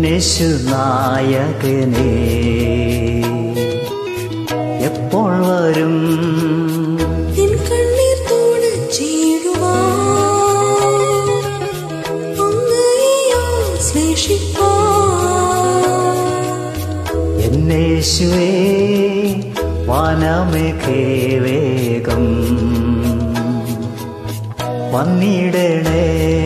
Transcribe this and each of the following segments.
എന്നേശു നായകനേ എപ്പോൾ വരും എൻ കണ്ണീർ തുടച്ചിടുവാൻ അങ്ങയെയോ ശ്ലേഷിപ്പാൻ എന്നേശുവേ വാനമേഘേ വേഗം വന്നിടണേ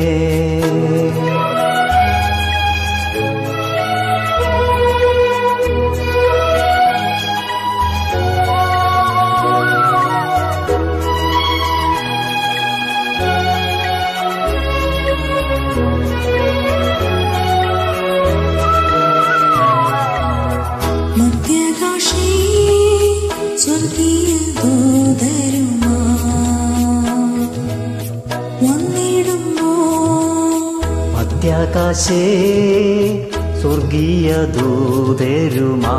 മധ്യാകാശേ സ്വർഗീയ ദൂതരുമാ വന്നിടുമ്പോ മധ്യാകാശേ സ്വർഗീയ ദൂതരുമാ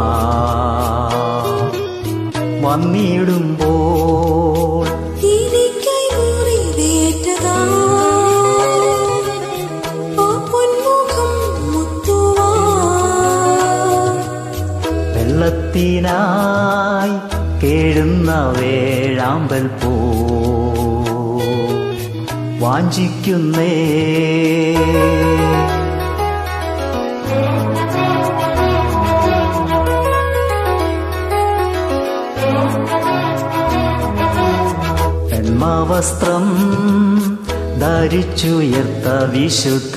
വന്നിടുമ്പോൾ എനിക്കായി മുറിവേറ്റതാ ആ പൊന്മുഖം മുത്തുവാൻ വെള്ളത്തിനായി കേഴുന്ന വേഴാമ്പൽ പോ വാഞ്ചിക്കുന്നേ പെൺമാവസ്ത്രം ധരിച്ചുയർത്ത വിശുദ്ധ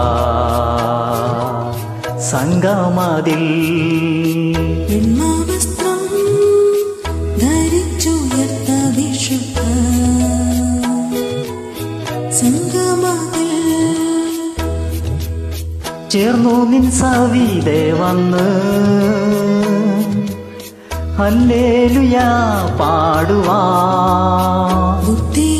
സംഗമതിൽ വെണ്മവസ്ത്രം ധരിച്ചുയർത്ത വിശുദ്ധ സംഗമത്തിൽ ചേർന്നു നിൻ സവിതെ വന്ന് ഹല്ലേലുയാ പാടുവാ ബുദ്ധി